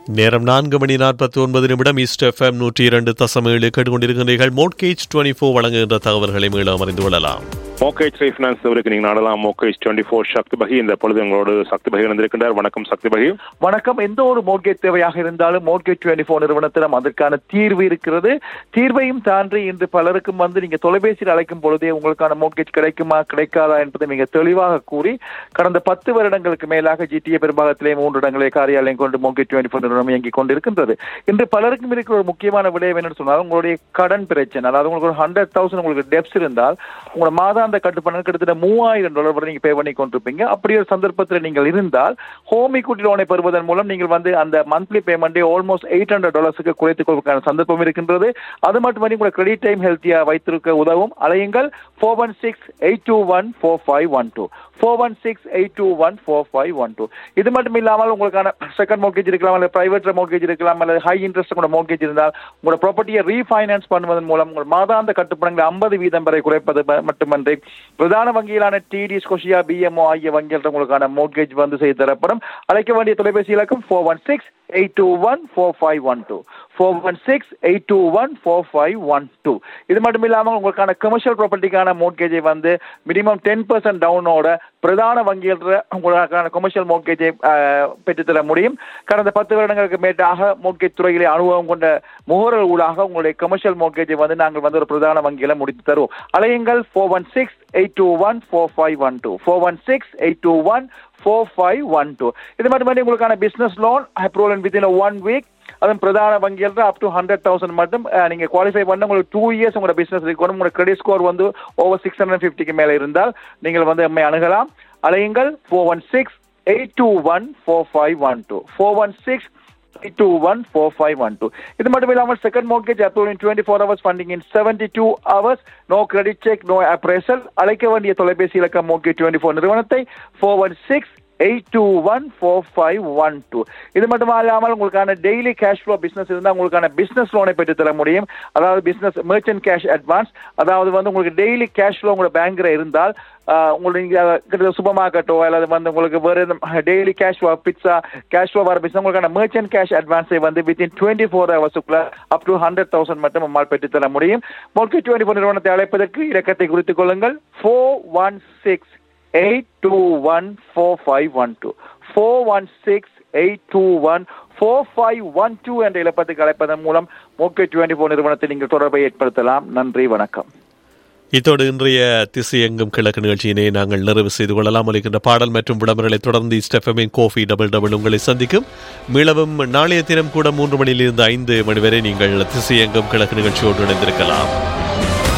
நேரம் நான்கு மணி நாற்பத்தி ஒன்பது நிமிடம் ஈஸ்ட் எஃப்எம் நூற்றி இரண்டு தசம் ஏழு கேட்டுக்கொண்டிருக்கிறீர்கள் மோட்கேஜ் டுவெண்ட்டி ஃபோர் வழங்குகின்ற தகவல்களை மீள அறிந்து கொள்ளலாம் மோகேஜ் ரீஃபினான்ஸ் அவருக்கு நீங்கள் நாடலாம் மோகேஜ் டுவெண்ட்டி ஃபோர் சக்தி பகி இந்த பொழுது எங்களோடு சக்தி பகி வந்திருக்கின்றார் வணக்கம் சக்தி பகி வணக்கம் எந்த ஒரு மோட்கேஜ் தேவையாக இருந்தாலும் மோட்கேஜ் டுவெண்ட்டி ஃபோர் நிறுவனத்திடம் அதற்கான தீர்வு இருக்கிறது தீர்வையும் தாண்டி இன்று பலருக்கும் வந்து நீங்க தொலைபேசியில் அழைக்கும் பொழுதே உங்களுக்கான மோட்கேஜ் கிடைக்குமா கிடைக்காதா என்பதை மிக தெளிவாக கூறி கடந்த பத்து வருடங்களுக்கு மேலாக ஜிடிஏ பெரும்பாகத்திலே மூன்று இடங்களே காரியாலயம் கொண்டு மோட்கேஜ் டுவெண்ட்டி ஃபோர் நிறுவனம் இயங்கிக் கொண்டிருக்கின்றது இன்று பலருக்கும் இருக்கிற ஒரு முக்கியமான விடயம் என்னன்னு சொன்னால் உங்களுடைய கடன் பிரச்சனை அதாவது உங்களுக்கு ஒரு ஹண்ட்ரட் தௌசண்ட் உங்களுக்கு டெப்ஸ் இருந்தால் உங்களோட மாதாந்த கட்டுப்பணம் கிட்டத்தட்ட மூவாயிரம் டாலர் வரை நீங்க பே பண்ணி கொண்டிருப்பீங்க அப்படி ஒரு சந்தர்ப்பத்தில் நீங்கள் இருந்தால் ஹோம் equity லோனை பெறுவதன் மூலம் நீங்கள் வந்து அந்த மந்த்லி பேமெண்ட்டை ஆல்மோஸ்ட் எயிட் ஹண்ட்ரட் டாலர்ஸுக்கு குறைத்துக் கொள்வதற்கான சந்தர்ப்பம் இருக்கின்றது அது மட்டுமன்றி உங்களை கிரெடிட் டைம் ஹெல்த்தியா வைத்திருக்க உதவும் அலையுங்கள் four one six eight two one four five one two four one six eight two one four five one two இது மட்டும் இல்லாமல் உங்களுக்கான செகண்ட் மோர்கேஜ் இருக்கலாம் அல்லது பிரைவேட் மோர்கேஜ் இருக்கலாம் அல்லது ஹை இன்ட்ரெஸ்ட் கூட மோர்கேஜ் இருந்தால் உங்களோட ப்ராப்பர்ட்டியை ரீஃபைனான்ஸ் பண்ணுவதன் மூலம் உங்கள் மாதாந்த கட்டுப்பணங்களை ஐம்பது வீதம் வரை குறைப்பது ம- மட்டுமன்றி பிரதான வங்கியிலான டிடி ஸ்கொஷியா பிஎம்ஓ ஆகிய வங்கிகள் உங்களுக்கான மோர்கேஜ் வந்து செய்து தரப்படும் அழைக்க வேண்டிய தொலைபேசி இலக்கம் four one six eight two one four five one two four one six eight two one four five one two இது மட்டும் இல்லாமல் உங்களுக்கான கமர்ஷியல் ப்ராப்பர்ட்டிக்கான மோட்கேஜை வந்து மினிமம் டென் பர்சன்ட் டவுனோட பிரதான வங்கியில் உங்களுக்கான கமர்ஷியல் மோட்கேஜை பெற்றுத்தர முடியும் கடந்த பத்து வருடங்களுக்கு மேட்டாக மோட்கேஜ் துறையிலே அனுபவம் கொண்ட முகவர்கள் ஊடாக உங்களுடைய கமர்ஷியல் மோட்கேஜை வந்து நாங்கள் வந்து ஒரு பிரதான வங்கியில முடித்து தருவோம் அலையுங்கள் four one six eight two one four five one two four one six eight two one four five one two இது மட்டும் உங்களுக்கான business loan approval within one week அதுவும் பிரதான வங்கியில் அப் டு ஹண்ட்ரட் தௌசண்ட் மட்டும் அஹ், நீங்க குவாலிஃபை பண்ண உங்களுக்கு டூ இயர்ஸ் உங்களோட பிசினஸ் இருக்கணும் உங்களோட கிரெடிட் ஸ்கோர் வந்து ஓவர் சிக்ஸ் ஹண்ட்ரட் ஃபிஃப்டிக்கு மேல இருந்தால் நீங்கள் வந்து எம்மை அணுகலாம் அலையுங்கள் four one six eight two one four five one two four one six two one four five one two இது மட்டும் இல்லாமல் second mortgage approval in twenty four hours funding in seventy two hours no credit check no appraisal அழைக்க வேண்டிய தொலைபேசி இலக்கம் mortgage twenty four நிறுவனத்தை four one six eight two one four five one two இது மட்டும் இல்லாமல் உங்களுக்கான டெய்லி கேஷ் ஃப்ளோ பிசினஸ் இருந்தால் உங்களுக்கான பிசினஸ் லோனை பெற்று தர முடியும் அதாவது பிசினஸ் மெர்ச்சன்ட் கேஷ் அட்வான்ஸ் அதாவது வந்து உங்களுக்கு டெய்லி கேஷ் ஃப்ளோ உங்களோட பேங்க்ல இருந்தால் ஆஹ், உங்களுக்கு நீங்க கிட்டத்தட்ட சூப்பர் மார்க்கெட்டோ அல்லது வந்து உங்களுக்கு வேறு daily cash flow pizza cash flow வர பிசினஸ் உங்களுக்கான மெர்ச்சன்ட் கேஷ் அட்வான்ஸை வந்து வித்தின் டுவெண்ட்டி ஃபோர் ஹவர்ஸுக்குள்ள அப் டு ஹண்ட்ரட் தௌசண்ட் மட்டும் நம்மால் பெற்று தர முடியும் மோல்கி டுவெண்ட்டி ஃபோர் நிறுவனத்தை அழைப்பதற்கு இலக்கத்தை குறித்துக் கொள்ளுங்கள் four one six eight two one four five one two four one six eight two one four five one two என்ற இலப்பத்துக்கு அழைப்பதன் மூலம் மோக்கே டுவெண்ட்டி ஃபோர் நிறுவனத்தை நீங்கள் தொடர்பை ஏற்படுத்தலாம் நன்றி வணக்கம் இத்தோடு இன்றைய திசை எங்கும் கிழக்கு நிகழ்ச்சியினை நாங்கள் நிறைவு செய்து கொள்ளலாம் ஒலிக்கின்ற பாடல் மற்றும் விளம்பரங்களை தொடர்ந்து ஸ்டெஃபமின் கோஃபி டபுள் டபுள் உங்களை சந்திக்கும் மீளவும் நாளைய தினம் கூட மூன்று மணியிலிருந்து ஐந்து மணி வரை நீங்கள் திசை எங்கும் கிழக்கு நிகழ்ச்சியோடு இணைந்திருக்கலாம்